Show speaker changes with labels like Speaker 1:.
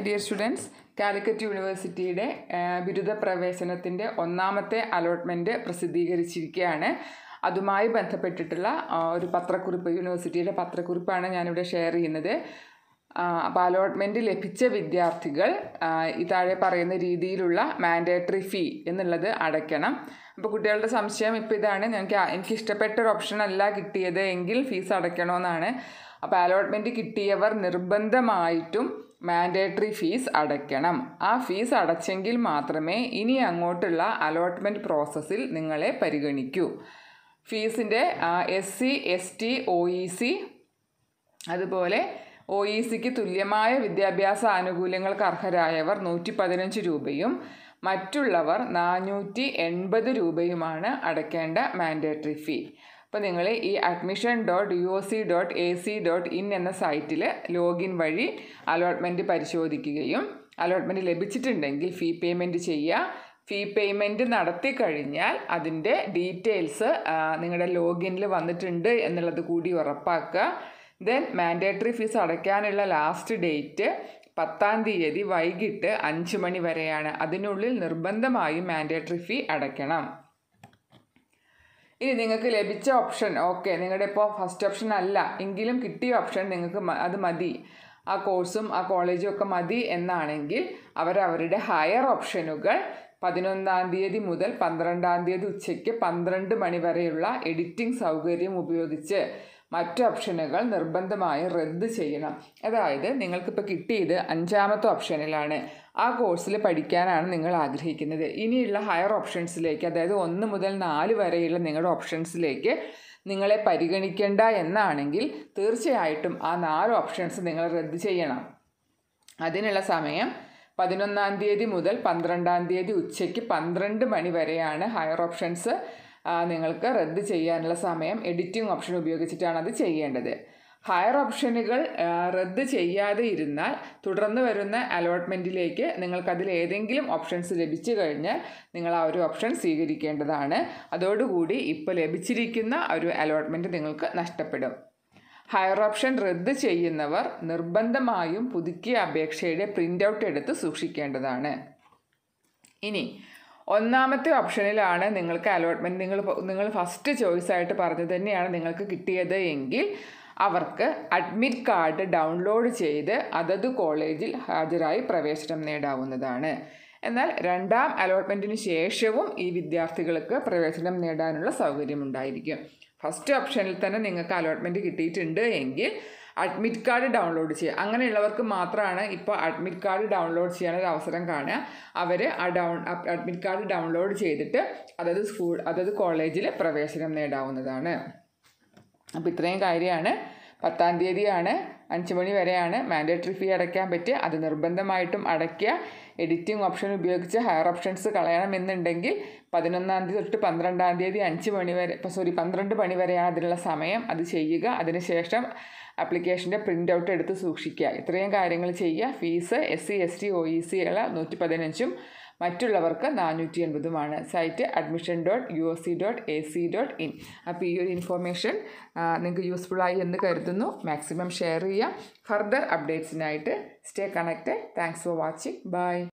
Speaker 1: dear students Calicut യൂണിവേഴ്സിറ്റിയുടെ ആ, ബിരുദ പ്രവേശനത്തിൻ്റെ ഒന്നാമത്തെ അലോട്ട്മെൻറ്റ് പ്രസിദ്ധീകരിച്ചിരിക്കുകയാണ് അതുമായി ബന്ധപ്പെട്ടിട്ടുള്ള ആ, ഒരു പത്രക്കുറിപ്പ് യൂണിവേഴ്സിറ്റിയുടെ പത്രക്കുറിപ്പാണ് ഞാനിവിടെ ഷെയർ ചെയ്യുന്നത് അപ്പോൾ അലോട്ട്മെൻറ്റ് ലഭിച്ച വിദ്യാർത്ഥികൾ ആ, ഈ താഴെ പറയുന്ന രീതിയിലുള്ള മാൻഡേറ്ററി ഫീ എന്നുള്ളത് അടയ്ക്കണം അപ്പോൾ കുട്ടികളുടെ സംശയം ഇപ്പോൾ ഇതാണ് ഞങ്ങൾക്ക് ആ- എനിക്ക് ഇഷ്ടപ്പെട്ട ഒരു ഓപ്ഷൻ അല്ല കിട്ടിയത് എങ്കിൽ ഫീസ് അടയ്ക്കണമെന്നാണ് അപ്പോൾ അലോട്ട്മെൻറ്റ് കിട്ടിയവർ നിർബന്ധമായിട്ടും മാൻഡേറ്ററി ഫീസ് അടയ്ക്കണം ആ ഫീസ് അടച്ചെങ്കിൽ മാത്രമേ ഇനി അങ്ങോട്ടുള്ള അലോട്ട്മെൻറ്റ് പ്രോസസ്സിൽ നിങ്ങളെ പരിഗണിക്കൂ ഫീസിൻ്റെ S C S T O E C അതുപോലെ ഒ ഇ സിക്ക് തുല്യമായ വിദ്യാഭ്യാസ ആനുകൂല്യങ്ങൾക്ക് അർഹരായവർ നൂറ്റി പതിനഞ്ച് രൂപയും മറ്റുള്ളവർ നാനൂറ്റി എൺപത് രൂപയുമാണ് അടയ്ക്കേണ്ട മാൻഡേറ്ററി ഫീ അപ്പോൾ നിങ്ങൾ ഈ admission dot U O C dot A C dot in എന്ന സൈറ്റിൽ ലോഗിൻ വഴി അലോട്ട്മെൻറ്റ് പരിശോധിക്കുകയും അലോട്ട്മെൻറ്റ് ലഭിച്ചിട്ടുണ്ടെങ്കിൽ ഫീ പേയ്മെൻറ്റ് ചെയ്യുക ഫീ പേയ്മെൻറ്റ് നടത്തി കഴിഞ്ഞാൽ അതിൻ്റെ ഡീറ്റെയിൽസ് നിങ്ങളുടെ ലോഗിനിൽ വന്നിട്ടുണ്ട് എന്നുള്ളത് കൂടി ഉറപ്പാക്കുക ദെൻ മാൻഡേറ്ററി ഫീസ് അടയ്ക്കാനുള്ള ലാസ്റ്റ് ഡേറ്റ് പത്താം തീയതി വൈകിട്ട് അഞ്ച് മണി വരെയാണ് അതിനുള്ളിൽ നിർബന്ധമായും മാൻഡേറ്ററി ഫീ അടയ്ക്കണം ഇനി നിങ്ങൾക്ക് ലഭിച്ച ഓപ്ഷൻ ഓക്കെ നിങ്ങളുടെ ഇപ്പോൾ ഫസ്റ്റ് ഓപ്ഷൻ അല്ല എങ്കിലും കിട്ടിയ ഓപ്ഷൻ നിങ്ങൾക്ക് മ- അത് മതി ആ കോഴ്സും ആ കോളേജും ഒക്കെ മതി എന്നാണെങ്കിൽ അവരവരുടെ ഹയർ ഓപ്ഷനുകൾ പതിനൊന്നാം തീയതി മുതൽ പന്ത്രണ്ടാം തീയതി ഉച്ചയ്ക്ക് പന്ത്രണ്ട് മണി വരെയുള്ള എഡിറ്റിംഗ് സൗകര്യം ഉപയോഗിച്ച് മറ്റ് ഓപ്ഷനുകൾ നിർബന്ധമായും റദ്ദ് ചെയ്യണം അതായത് നിങ്ങൾക്കിപ്പോൾ കിട്ടിയത് അഞ്ചാമത്തെ ഓപ്ഷനിലാണ് ആ കോഴ്സിൽ പഠിക്കാനാണ് നിങ്ങൾ ആഗ്രഹിക്കുന്നത് ഇനിയുള്ള ഹയർ ഓപ്ഷൻസിലേക്ക് അതായത് ഒന്ന് മുതൽ നാല് വരെയുള്ള നിങ്ങളുടെ ഓപ്ഷൻസിലേക്ക് നിങ്ങളെ പരിഗണിക്കേണ്ട എന്നാണെങ്കിൽ തീർച്ചയായിട്ടും ആ നാല് ഓപ്ഷൻസ് നിങ്ങൾ റദ്ദ് ചെയ്യണം അതിനുള്ള സമയം പതിനൊന്നാം തീയതി മുതൽ പന്ത്രണ്ടാം തീയതി ഉച്ചയ്ക്ക് പന്ത്രണ്ട് മണി വരെയാണ് ഹയർ ഓപ്ഷൻസ് ആ, നിങ്ങൾക്ക് റദ്ദ് ചെയ്യാനുള്ള സമയം എഡിറ്റിംഗ് ഓപ്ഷൻ ഉപയോഗിച്ചിട്ടാണ് അത് ചെയ്യേണ്ടത് ഹയർ ഓപ്ഷനുകൾ ആ, റദ്ദ് ചെയ്യാതെ ഇരുന്നാൽ തുടർന്ന് വരുന്ന അലോട്ട്മെൻറ്റിലേക്ക് നിങ്ങൾക്കതിൽ ഏതെങ്കിലും ഓപ്ഷൻസ് ലഭിച്ചു കഴിഞ്ഞാൽ നിങ്ങൾ ആ ഒരു ഓപ്ഷൻ സ്വീകരിക്കേണ്ടതാണ് അതോടുകൂടി ഇപ്പോൾ ലഭിച്ചിരിക്കുന്ന ഒരു അലോട്ട്മെൻറ്റ് നിങ്ങൾക്ക് നഷ്ടപ്പെടും ഹയർ ഓപ്ഷൻ റദ്ദ് ചെയ്യുന്നവർ നിർബന്ധമായും പുതുക്കിയ അപേക്ഷയുടെ പ്രിൻ്റ് ഔട്ട് എടുത്ത് സൂക്ഷിക്കേണ്ടതാണ് ഇനി ഒന്നാമത്തെ ഓപ്ഷനിലാണ് നിങ്ങൾക്ക് അലോട്ട്മെൻറ്റ് നിങ്ങൾ നിങ്ങൾ ഫസ്റ്റ് ചോയ്സ് ആയിട്ട് പറഞ്ഞത് തന്നെയാണ് നിങ്ങൾക്ക് കിട്ടിയത് എങ്കിൽ അവർക്ക് അഡ്മിറ്റ് കാർഡ് ഡൗൺലോഡ് ചെയ്ത് അതത് കോളേജിൽ ഹാജരായി പ്രവേശനം നേടാവുന്നതാണ് എന്നാൽ രണ്ടാം അലോട്ട്മെൻറ്റിന് ശേഷവും ഈ വിദ്യാർത്ഥികൾക്ക് പ്രവേശനം നേടാനുള്ള സൗകര്യമുണ്ടായിരിക്കും ഫസ്റ്റ് ഓപ്ഷനിൽ തന്നെ നിങ്ങൾക്ക് അലോട്ട്മെൻറ്റ് കിട്ടിയിട്ടുണ്ട് എങ്കിൽ അഡ്മിറ്റ് കാർഡ് ഡൗൺലോഡ് ചെയ്യുക അങ്ങനെയുള്ളവർക്ക് മാത്രമാണ് ഇപ്പോൾ അഡ്മിറ്റ് കാർഡ് ഡൗൺലോഡ് ചെയ്യാനൊരു അവസരം കാണുക അവർ ആ ഡൗൺ അഡ്മിറ്റ് കാർഡ് ഡൗൺലോഡ് ചെയ്തിട്ട് അതത് സ്കൂൾ അതത് കോളേജിൽ പ്രവേശനം നേടാവുന്നതാണ് അപ്പോൾ ഇത്രയും കാര്യമാണ് പത്താം തീയതിയാണ് അഞ്ച് മണി വരെയാണ് മാൻഡേറ്ററി ഫീ അടയ്ക്കാൻ പറ്റുക അത് നിർബന്ധമായിട്ടും അടയ്ക്കുക എഡിറ്റിംഗ് ഓപ്ഷൻ ഉപയോഗിച്ച് ഹയർ ഓപ്ഷൻസ് കളയണമെന്നുണ്ടെങ്കിൽ പതിനൊന്നാം തീയതി തൊട്ട് പന്ത്രണ്ടാം തീയതി അഞ്ച് മണി വരെ ഇപ്പോൾ സോറി പന്ത്രണ്ട് മണി വരെയാണ് അതിനുള്ള സമയം അത് ചെയ്യുക അതിനുശേഷം ആപ്ലിക്കേഷൻ്റെ പ്രിൻ്റ് ഔട്ട് എടുത്ത് സൂക്ഷിക്കുക ഇത്രയും കാര്യങ്ങൾ ചെയ്യുക fees S C S T O E C ഉള്ള നൂറ്റി പതിനഞ്ചും മറ്റുള്ളവർക്ക് നാനൂറ്റി എൺപതുമാണ് site admission dot U S C dot A C dot in അപ്പോൾ ഈ ഒരു ഇൻഫോർമേഷൻ നിങ്ങൾക്ക് യൂസ്ഫുള്ളായി എന്ന് കരുതുന്നു മാക്സിമം ഷെയർ ചെയ്യുക ഫർദർ അപ്ഡേറ്റ്സിനായിട്ട് stay connected thanks for watching by